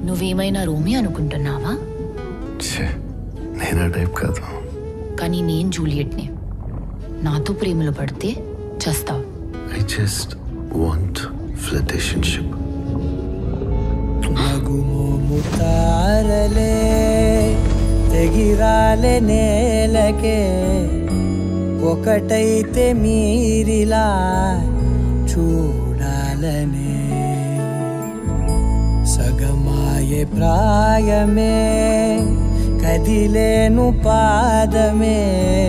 నువ్వేమైనా రోమి అనుకుంటున్నావా ఛే నేను ఆ టైప్ కాదు కానీ నేను జూలియట్ని నాతో ప్రేమలో పడితే చస్తావు ఐ జస్ట్ వాంట్ ఫ్లటేషన్షిప్ నగుమోము తారలే తెగిరాలే నేలకే ఒకటైతే మీరిలా చూడాలనే సగమాయే ప్రాయమే కదిలేను పాదమే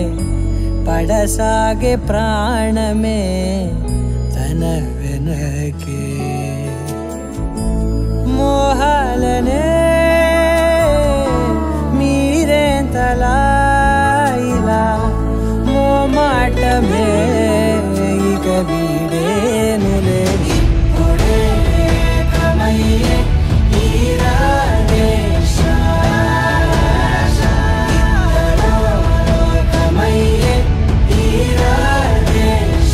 పడసాగే ప్రాణమే తన వెనకే మోహాలనే మీరేంతలా ఇలా మో మాటమే ఇక వీడేనులే ఇప్పుడే కమయ్యే ఈరాదేశ. ఇద్దరో లోకమయ్యే ఈరాదేశ.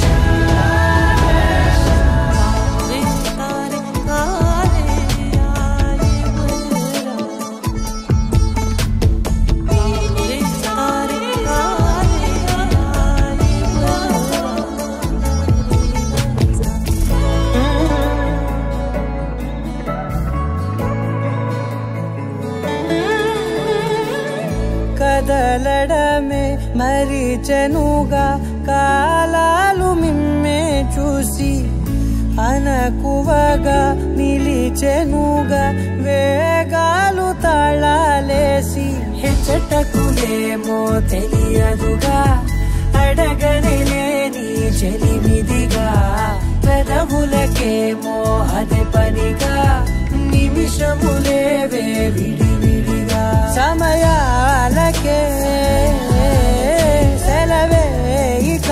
కదలడమే మరిచెనుగా కాలాలు మిమ్మే చూసి అనకువగా నిలిచెనుగా వేగాలు తాళాలేసి హెచ్చటకులేమో తెలియదుగా అడగని లేని చెలిమిదిగా పెదవులకేమో అదే పనిగా నిమిషములేవే విడివిడిగా సమయాలకే సెలవే ఇక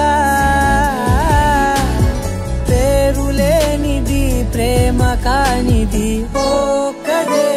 పేరులేనిది ప్రేమ కానిది ఓ కదే